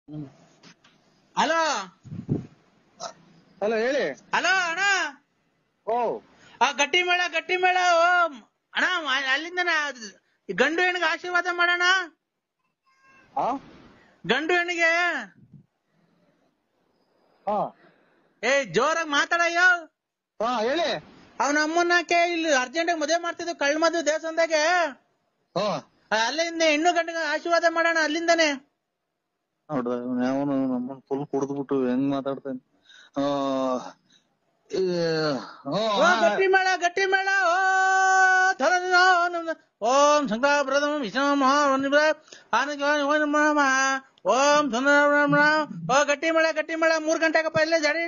Hello hello ಹೇಳಿ hello ಅಣ್ಣ ಓ ಆ ಗಟ್ಟಿ ಮೇಳ ಗಟ್ಟಿ ಮೇಳ ಓ ಅಣ್ಣ ಮ- ಅಲ್ಲಿಂದ ಗಂಡು ಹೆಣ್ಣಿಗೆ ಆಶೀರ್ವಾದ ಮಾಡೋಣ ಹಾ ಗಂಡು ಹೆಣ್ಣಿಗೆ ಹಾ ಏ ಜೋರಾಗಿ ಮಾತಾಡಯ್ಯೋ ಹಾ ಹೇಳಿ ಅವ್ನ ಅಮ್ಮನ್ನಕ್ಕೆ ಇಲ್ಲಿ ಅರ್ಜೆಂಟ್ ಮದುವೆ ಮಾಡ್ತಿದ್ವು ಕಳ್ ಮದುವೆ ದೇವಸ್ಥಾನದಾಗೆ ಹಾ ಆ, ಅಲ್ಲಿಂದ ಹೆಣ್ಣು ಗಂಡಿಗೆ ಆಶೀರ್ವಾದ ಮಾಡೋಣ ಅಲ್ಲಿಂದಾನೆ ನೋಡ್ದ ಅವನು ನಮ್ಮನ್ ಫುಲ್ ಕುಡಿದ್ಬಿಟ್ಟು ಹೆಂಗ್ ಮಾತಾಡ್ತಾನೆ ಆ, ಈ, ಓ, ಓ ಹಾ, ಗಟ್ಟಿ ಮೇಳ ಗಟ್ಟಿ ಮೇಳ ಓ ಧರಣಿನ ಓಂ ಶಂಕರ ಪ್ರಥಮ ವಿಷ್ಣು ಮಹಾ ಆನಂದ ಓಂ ಸುಂದರ ಓ ಗಟ್ಟಿ ಮೇಳ ಗಟ್ಟಿ ಮೇಳ ಮೂರ್ ಗಂಟೆಗಪ್ಪ ಇಲ್ಲೇ ಜಡಿ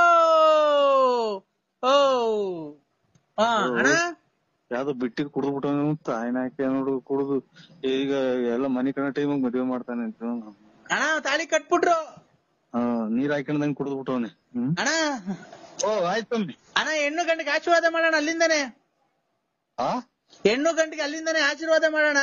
ಓ ಹಾ ಅಣ್ಣ ಯಾವ್ದೋ ಬಿಟ್ಟಿದ್ ಕುಡಿದ್ಬಿಟ್ಟು ತಾಯಿನ ಹಾಕಿ ನೋಡು ಕುಡಿದು ಈಗ ಎಲ್ಲ ಮನಿ ಕಣ ಟೈಮಿಗೆ ಮದ್ವೆ ಮಾಡ್ತಾನೆ ಅಂತ ಅಣ್ಣ ತಾಳಿ ಕಟ್ಬಿಟ್ರು ಹಾ ನೀರ್ ಹಾಕೊಂಡಂಗ್ ಕುಡಿದ್ಬಿಟ್ಟವನೆ ಹ್ಮ್ ಅಣ್ಣ ಓ ಆಯ್ತು ಅಣ್ಣ ಹೆಣ್ಣು ಗಂಡಿಗೆ ಆಶೀರ್ವಾದ ಮಾಡೋಣ ಅಲ್ಲಿಂದಾನೆ ಹಾ ಹೆಣ್ಣು ಗಂಡಿಗೆ ಅಲ್ಲಿಂದಾನೆ ಆಶೀರ್ವಾದ ಮಾಡೋಣ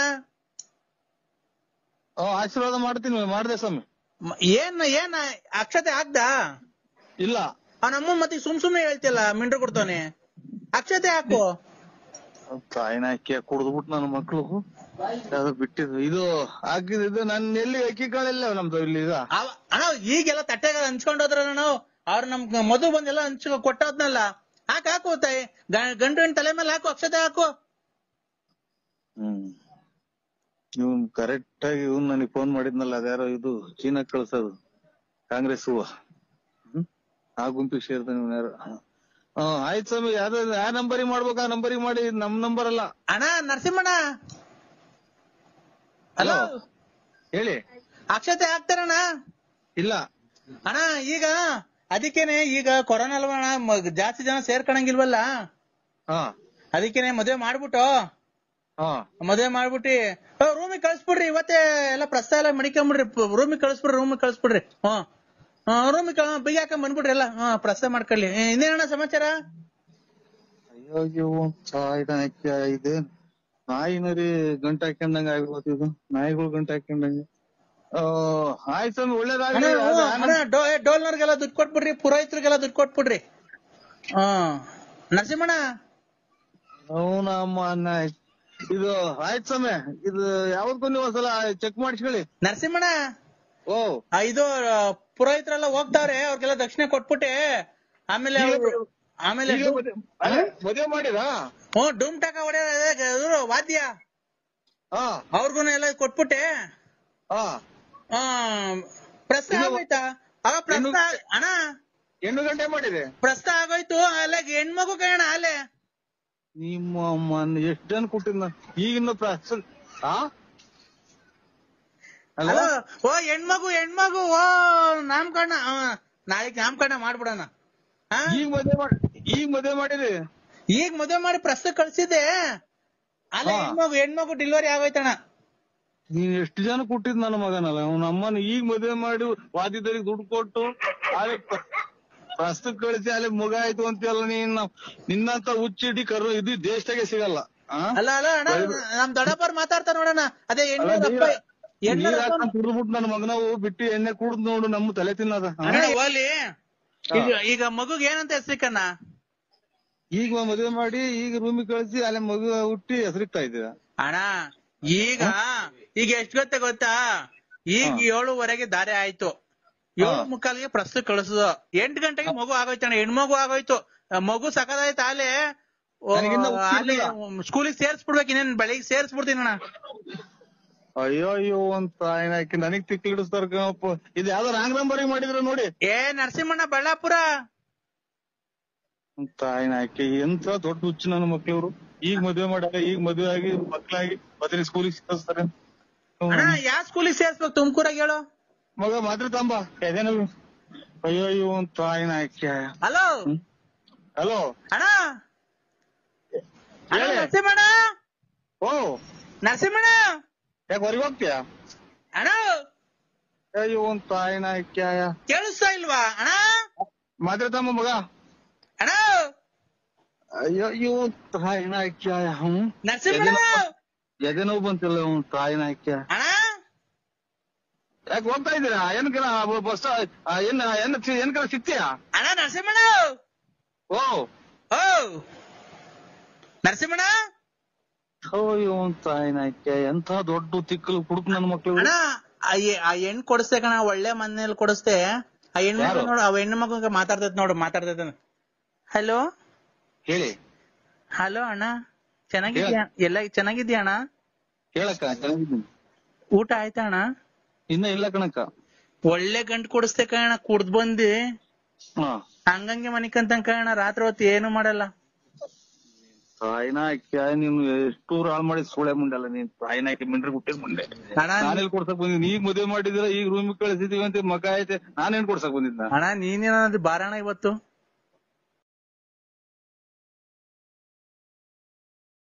ಓ ಆಶೀರ್ವಾದ ಮಾಡ್ತೀನಿ ಮಾಡ್ದೆ ಸ್ವಾಮಿ ಮ- ಏನ್ ಏನ್ ಅಕ್ಷತೆ ಆಗ್ದಾ ಇಲ್ಲ ಅವನಮ್ಮ ಮತ್ತೆ ಸುಮ್ ಸುಮ್ನೆ ಹೇಳ್ತಿಲ್ಲ ಮಿಂಡ್ರು ಕೊಡ್ತಾನೆ ಅಕ್ಷತೆ ಹಾಕು ತಾಯಿನ ಹಾಕಿ ಕುಡಿದ್ಬಿಟ್ಟು ನನ್ನ ಮಕ್ಳು ಯಾವ್ದೋ ಬಿಟ್ಟಿದ್ದು ಇದು ಹಾಕಿದ್ದು ನನ್ ಎಲ್ಲಿ ಅಕ್ಕಿ ಕಾಳೆಲ್ಲ ನಮ್ದು ಇಲ್ಲಿ ಈಗ ಅವ- ಅಣ್ಣ ಈಗೆಲ್ಲ ತಟ್ಟೆಗೆ ಹಂಚ್ಕೊಂಡ್ ಹೋದ್ರ ನಾವು ಅವ್ರು ನಮ್ ಮಧು ಬಂದೆಲ್ಲ ಹಂಚ್ ಕೊಟ್ಟೋದ್ನಲ್ಲ ಹಾಕ್ ಹಾಕು ತಾಯಿ ಗ- ಗಂಡು ಹೆಣ್ಣು ತಲೆ ಮೇಲೆ ಹಾಕು ಅಕ್ಷತೆ ಹಾಕು ಹ್ಮ್ ಇವ್ನ್ ಕರೆಕ್ಟ್ ಆಗಿ ಇವ್ನ್ ನನಗೆ ಫೋನ್ ಮಾಡಿದ್ನಲ್ಲ ಅದ್ಯಾರೋ ಇದು ಚೀನಾ ಕಳ್ಸೋದು ಕಾಂಗ್ರೆಸ್ ಹೂವ ಹ್ಮ್ ಆ ಗುಂಪಿಗೆ ಸೇರ್ತಾನೆ ಇವ್ನ್ ಯಾರು ಹಾ ಆಯ್ತು ಸ್ವಾಮಿ ಯಾವ್ದು ಯಾವ ನಂಬರಿಗೆ ಮಾಡ್ಬೇಕು ಆ ನಂಬರಿಗೆ ಮಾಡಿ ಇದ್ ನಮ್ ನಂಬರ್ ಅಲ್ಲ ಅಣ್ಣ ನರಸಿಂಹಣ್ಣ ಹಲೋ ಹೇಳಿ ಅಕ್ಷತೆ ಹಾಕ್ತಾರಣ್ಣ ಇಲ್ಲ ಅಣ್ಣ ಈಗ ಅದಕ್ಕೇನೆ ಈಗ ಕೊರೋನಾ ಅಲ್ವಾ ಅಣ್ಣ ಮ- ಜಾಸ್ತಿ ಜನ ಸೇರ್ಕೊಳಂಗಿಲ್ವಲ್ಲ ಹಾ ಅದಕ್ಕೇನೆ ಮದ್ವೆ ಮಾಡ್ಬಿಟ್ಟು ಹಾ ಮದ್ವೆ ಮಾಡ್ಬಿಟ್ಟಿ ರೂಮಿಗೆ ಕಳ್ಸ್ಬಿಡ್ರಿ ಇವತ್ತೇ ಎಲ್ಲ ಪ್ರಸ್ತಾವ ಎಲ್ಲ ಮಡಿಕೊಂಬಿಡ್ರಿ ರೂಮಿಗೆ ಕಳ್ಸ್ಬಿಡ್ರಿ ರೂಮಿಗೆ ಕಳ್ಸ್ಬಿಡ್ರಿ ಹ್ಮ್ ರೂಮಿಗೆ ಬಿಗಿ ಹಾಕೊಂಡ್ ಬಂದ್ಬಿಡ್ರಿ ಎಲ್ಲ ಹ್ಮ್ ಪ್ರಸ್ತಾವ ಮಾಡ್ಕೊಳ್ಳಿ ಏ, ಇನ್ನೇನಣ್ಣ ಸಮಾಚಾರ ಅಯ್ಯೋ ಅಯ್ಯೋ ತಾಯಿನ ಇದೆ ನಾಯಿನರಿ ಗಂಟೆ ಹಾಕೊಂಡಂಗ ಆಗಿರ್ಬೋದು ಇದು ನಾಯಿಗಳು ಗಂಟೆ ಹಾಕೊಂಡಂಗೆ ಆ, ಆಯ್ತು ಸ್ವಾಮಿ ಅಣ್ಣ ಒಳ್ಳೇದಾಗ್ಲಿ ಹ್ಞೂ, ಅದು ಅಣ್ಣ ಡೋ ಏ, ಡೋಲ್ನವ್ರಿಗೆಲ್ಲ ದುಡ್ಡು ಕೊಟ್ಬಿಡ್ರಿ ಪುರೋಹಿತರಿಗೆಲ್ಲ ದುಡ್ಡು ಕೊಟ್ಬಿಡ್ರಿ ಹ್ಮ್ ನರಸಿಂಹಣ್ಣ ಅವನಮ್ಮ ಅನ್ನ ಇದು ಆಯ್ತು ಸ್ವಾಮಿ ಇದು ಯಾವತ್ತೂ ನೀವು ಒಂದ್ಸಲ ಚೆಕ್ ಮಾಡಿಸ್ಕೊಳ್ಳಿ ನರಸಿಂಹಣ್ಣ ಓ ಆ, ಇದು ಆ, ಪುರೋಹಿತರೆಲ್ಲ ಹೋಗ್ತಾವ್ರೆ ಅವ್ರಿಗೆಲ್ಲ ದಕ್ಷಿಣೆ ಕೊಟ್ಬಿಟ್ಟೆ ಆಮೇಲೆ ಅವ್ರು- ಆಮೇಲೆ ಈಗ ಮದ್ವೆ- ಅಲ್ಲ, ಮದ್ವೆ ಮಾಡಿರಾ ಹ್ಞೂ ಡೂಮ್ ಟಾಕ ಹೊಡೆಯ ವಾದ್ಯ ಹಾ ಅವ್ರಿಗೂ ಎಲ್ಲ ಕೊಟ್ಬಿಟ್ಟೆ ಹಾ ಆ, ಪ್ರಸ್ತ ಇನ್ನು- ಆಗೋಯ್ತಾ ಆ ಪ್ರಸ್ತ ಇನ್ನು- ಅಣ್ಣ ಎಂಟು ಗಂಟೆ ಮಾಡಿದೆ ಪ್ರಸ್ತ ಆಗೋಯ್ತು ಅಲ್ಲ ಹೆಣ್ಮಗು ಕಣ ಅಲ್ಲೇ ನಿಮ್ಮ ಅಮ್ಮನ್ ಎಷ್ಟ್ ಜನ ಕೊಟ್ಟಿದ್ ನಾನು ಈಗಿನ್ನ ಪ್ರಾಸ ಹಾ ಅಲ್ಲ ಅಲೋ, ಓ ಹೆಣ್ಮಗು ಹೆಣ್ಮಗು ಓ ನಾಮಕರಣ ಆ, ನಾಳೆಗ್ ನಾಮಕರಣ ಮಾಡ್ಬಿಡೋಣ ಆ? ಈಗ ಮದ್ವೆ ಮಾಡಿ ಈಗ ಮದ್ವೆ ಮಾಡಿರಿ ಈಗ ಮದುವೆ ಮಾಡಿ ಪ್ರಸ್ತ ಕಳ್ಸಿದ್ದೆ ಅಲ್ಲ ಹಾ. ಹೆಣ್ಮಗು ಹೆಣ್ಮಗು ಡೆಲಿವರಿ ಆಗೋಯ್ತಣ್ಣ ನೀನ್ ಎಷ್ಟು ಜನ ಕೊಟ್ಟಿದ್ ನನ್ನ ಮಗನಲ್ಲ ಅವ್ನ ಅಮ್ಮನ ಈಗ ಮದ್ವೆ ಮಾಡಿ ವಾದಿದರಿಗೆ ದುಡ್ಡು ಕೊಟ್ಟು ಅಲ್ಲಿ ಪ್ರಸ್ತುತ ಕಳಿಸಿ ಅಲ್ಲಿ ಮಗ ಆಯ್ತು ಅಂತೀಯಲ್ಲ ನೀನ್ ನಿನ್ನಂತ ಹುಚ್ಚಿಡಿ ಕರು ಇದು ದೇಶದಾಗೆ ಸಿಗಲ್ಲ ಆ? ಅಲ್ಲ ಅಲ್ಲ ಅಣ್ಣ ನಮ್ ದೊಡ್ಡಪ್ಪರ್ ಮಾತಾಡ್ತಾರ ನೋಡಣ್ಣ ಅದೇ ಅಲ್ಲ, ಹೆಣ್ಣು ನೀರ- ಹೆಣ್ಣು ನೀರ್ ಹಾಕೊಂಡ್ ಕುಡ್ದ್ಬಿಟ್ಟು ನನ್ನ ಮಗನವು ಬಿಟ್ಟು ಎಣ್ಣೆ ಕುಡ್ದು ನೋಡು ನಮ್ಮ ತಲೆ ತಿನ್ನದ ಆ? ಅಣ್ಣ ಹೋಲಿ ಈಗ ಈಗ ಮಗುಗ್ ಏನಂತ ಹೆಸರಿಕಣ್ಣ ಈಗ ಮದ್ವೆ ಮಾಡಿ ಈಗ ರೂಮಿಗೆ ಕಳಿಸಿ ಅಲ್ಲಿ ಮಗು ಹುಟ್ಟಿ ಹೆಸರಿಕ್ತಾ ಇದ್ದೀರಾ ಅಣ್ಣ ಈಗ ಈಗ ಎಷ್ಟ್ ಗೊತ್ತೆ ಗೊತ್ತಾ ಈಗ ಏಳುವರೆಗೆ ದಾರಿ ಆಯ್ತು ಏಳು ಮುಕ್ಕಾಲಿಗೆ ಪ್ರಸ್ತುತ ಕಳಿಸುದು ಎಂಟು ಗಂಟೆಗೆ ಮಗು ಆಗೋಯ್ತಣ್ಣ ಹೆಣ್ಮಗು ಆಗೋಯ್ತು ಆ ಮಗು ಸಕದಾಯ್ತು ಅಲ್ಲೇ ನನಗಿನ್ನ ಅಲ್ಲಿ ಹುಟ್ಟಿರ್ಲಿಲ್ಲ. ಸ್ಕೂಲಿಗೆ ಸೇರ್ಸ್ಬಿಡ್ಬೇಕು ಇನ್ನೇನ್ ಬೆಳಿಗ್ಗೆ ಸೇರ್ಸ್ಬಿಡ್ತೀನಿ ಅಣ್ಣ ಅಯ್ಯೋ ಅಯ್ಯೋ ಅಂತ ಹಾಕಿ ನನಗ್ ತಿಕ್ಲಿಡಿಸ್ತಾರ ಕಣಪ್ಪ ಇದು ಯಾವ್ದೋ ರಾಂಗ್ ನಂಬರಿಗೆ ಮಾಡಿದ್ರ ನೋಡಿ ಏ ನರಸಿಂಹಣ್ಣ ಬಳ್ಳಾಪುರ ತಾಯಿನ ಹಾಕಿ ಎಂತ ದೊಡ್ಡ ಹುಚ್ಚು ನನ್ನ ಮಕ್ಳವ್ರು ಈಗ ಮದ್ವೆ ಮಾಡ್ಯಾರ ಈಗ ಮದ್ವೆ ಆಗಿ ಮಕ್ಳಾಗಿ ಮತ್ತೆ ಸ್ಕೂಲಿಗೆ ಸೇರಿಸ್ತಾರೆ ಅಣ್ಣ ಯಾವ ಸ್ಕೂಲಿಗೆ ಸೇರ್ಸ್ಬೇಕು ತುಮಕೂರಾಗ ಹೇಳು ಮಗ ಮಾತ್ರ ತಂಬ ಎದೇನು ಅಯ್ಯೋ ಅಯ್ಯೋ ಅಂತ ತಾಯಿನ ಹಾಕಿ ಹಲೋ ಹಲೋ ಅಣ್ಣ ಅಣ್ಣ ಹೇಳಿ. ನರಸಿಂಹಣ್ಣ ಓ ನರಸಿಂಹಣ್ಣ ಯಾಕೆ ಹೊರಗೆ ಹೋಗ್ತೀಯ ಅಣ್ಣ ಅಯ್ಯೋ ಅಂತ ತಾಯಿನ ಹಾಕಿ ಕೇಳಿಸ್ತಾ ಇಲ್ವಾ ಅಣ್ಣ ಮಾತ್ರ ತಮ್ಮ ಮಗ ಅಣ್ಣ ಅಯ್ಯೋ ಅಯ್ಯೋ ತಾಯಿನ ಹಾಕಿ ಹ್ಮ್ ನರಸಿಂಹಣ್ಣ ಎದೆ ನೋವು ಬಂತಿಲ್ಲ ಅವ್ನ್ ತಾಯಿನ ಹಾಕಿ ಅಣ್ಣ ಯಾಕೆ ಹೋಗ್ತಾ ಇದ್ದೀರಾ ಏನಕ್ಕೆ ಬಸ್ ಏನ್ ಏನ್ ಏನಕ್ಕೆ ಸಿಗ್ತೀಯಾ ಅಣ್ಣ ನರಸಿಂಹಣ್ಣ ಓ ಓ ನರಸಿಂಹಣ್ಣ ಓ ಇವನ್ ತಾಯಿನಾಯ್ಕೆ ಎಂತ ದೊಡ್ಡ ತಿಕ್ಕಲು ಕುಡುಕ್ ನನ್ ಮಕ್ಳು ಅಣ್ಣ ಆ ಎ- ಆ ಹೆಣ್ ಕೊಡಿಸ್ತೆ ಕಣ ಒಳ್ಳೆ ಮನೇಲಿ ಕೊಡಿಸ್ತೆ ಆ ಹೆಣ್ಣು ಯಾರು? ನೋಡು ಆ ಹೆಣ್ಣು ಮಗ ಮಾತಾಡ್ತೈತ್ ನೋಡು ಮಾತಾಡ್ತೈತ ಹಲೋ ಹೇಳಿ ಹಲೋ ಅಣ್ಣ ಚೆನ್ನಾಗಿದ್ಯಾ ಎಲ್ಲ ಚೆನ್ನಾಗಿದ್ಯಾ ಅಣ್ಣ ಹೇಳಕ್ಕ ಚೆನ್ನಾಗಿದ್ದೀನಿ ಊಟ ಆಯ್ತಾ ಅಣ್ಣ ಇನ್ನ ಇಲ್ಲ ಕಣಕ್ಕ ಒಳ್ಳೆ ಗಂಟ್ ಕೊಡಿಸ್ತೆ ಕಣ ಕುಡ್ದ್ ಬಂದಿ ಹಾ ಹಂಗಂಗೆ ಮನಿಕಂತ ಕಣ ರಾತ್ರಿ ಹೊತ್ತು ಏನು ಮಾಡಲ್ಲ ತಾಯಿನಾಯ್ಕೆ ನೀನು ಎಷ್ಟು ಹಾಳು ಮಾಡಿ ಸೋಳೆ ಮುಂಡಲ್ಲ ನೀನ್ ತಾಯಿನಾಯ್ಕೆ ಮಿಂಡ್ರಿ ಹುಟ್ಟಿದ್ ಮುಂಡೆ ಅಣ್ಣ ನಾನೆಲ್ಲಿ ಕೊಡ್ಸಕ್ ಬಂದಿದ್ದೀನಿ ಈಗ ಮದುವೆ ಮಾಡಿದಿರ ಈಗ ರೂಮಿಗೆ ಕಳಿಸಿದೀವಿ ಅಂತ ಮಗ ಐತೆ ನಾನೇನ್ ಕೊಡ್ಸಕ್ ಬಂದಿದ್ನ ಅಣ್ಣ ನೀನೇನಾದ್ರು ಬಾರಣ ಇವತ್ತು